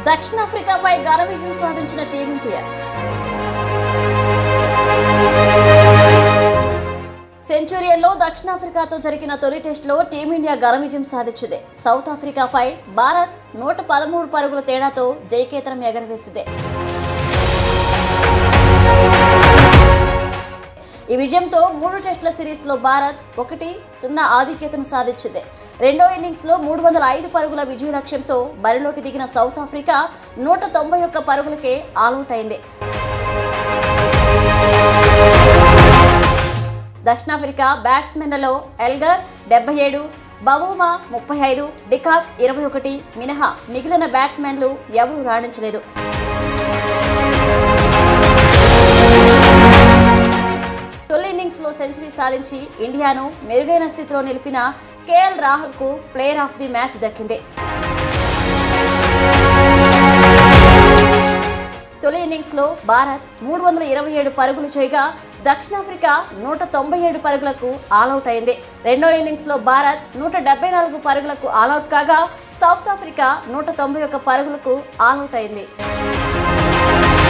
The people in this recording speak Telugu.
దక్షిణాఫ్రికాపై ఘన విజయం సాధించిన టీమిండియా సెంచురియన్లో దక్షిణాఫ్రికాతో జరిగిన తొలి టెస్టులో టీమిండియా ఘన విజయం సాధించింది సౌత్ ఆఫ్రికాపై భారత్ నూట పదమూడు పరుగుల తేడాతో జయకేతనం ఎగరవేసింది ఈ విజయంతో మూడు టెస్టుల సిరీస్లో భారత్ ఒకటి సున్నా ఆధిక్యతను సాధించింది రెండో ఇన్నింగ్స్లో మూడు వందల ఐదు పరుగుల విజయ లక్ష్యంతో బరిలోకి దిగిన సౌత్ ఆఫ్రికా నూట తొంభై ఒక్క పరుగులకే ఆల్అౌట్ అయింది దక్షిణాఫ్రికా బ్యాట్స్మెన్లలో ఎల్గర్ డెబ్బై ఏడు బవూమా ముప్పై ఐదు డికాక్ ఇరవై ఒకటి మినహా మిగిలిన బ్యాట్స్మెన్లు ఎవరూ రాణించలేదు తొలి ఇన్నింగ్స్లో సెంచరీ సాధించి ఇండియాను మెరుగైన స్థితిలో నిలిపిన కేఎల్ రాహుల్కు ప్లేయర్ ఆఫ్ ది మ్యాచ్ దక్కింది తొలి ఇన్నింగ్స్లో భారత్ మూడు వందల ఇరవై ఏడు పరుగులు చేయగా దక్షిణాఫ్రికా నూట తొంభై ఏడు పరుగులకు ఆల్అౌట్ అయింది రెండో ఇన్నింగ్స్లో భారత్ నూట డెబ్బై నాలుగు పరుగులకు ఆల్అౌట్ కాగా సౌత్ ఆఫ్రికా నూట తొంభై ఒక్క పరుగులకు ఆల్అౌట్ అయింది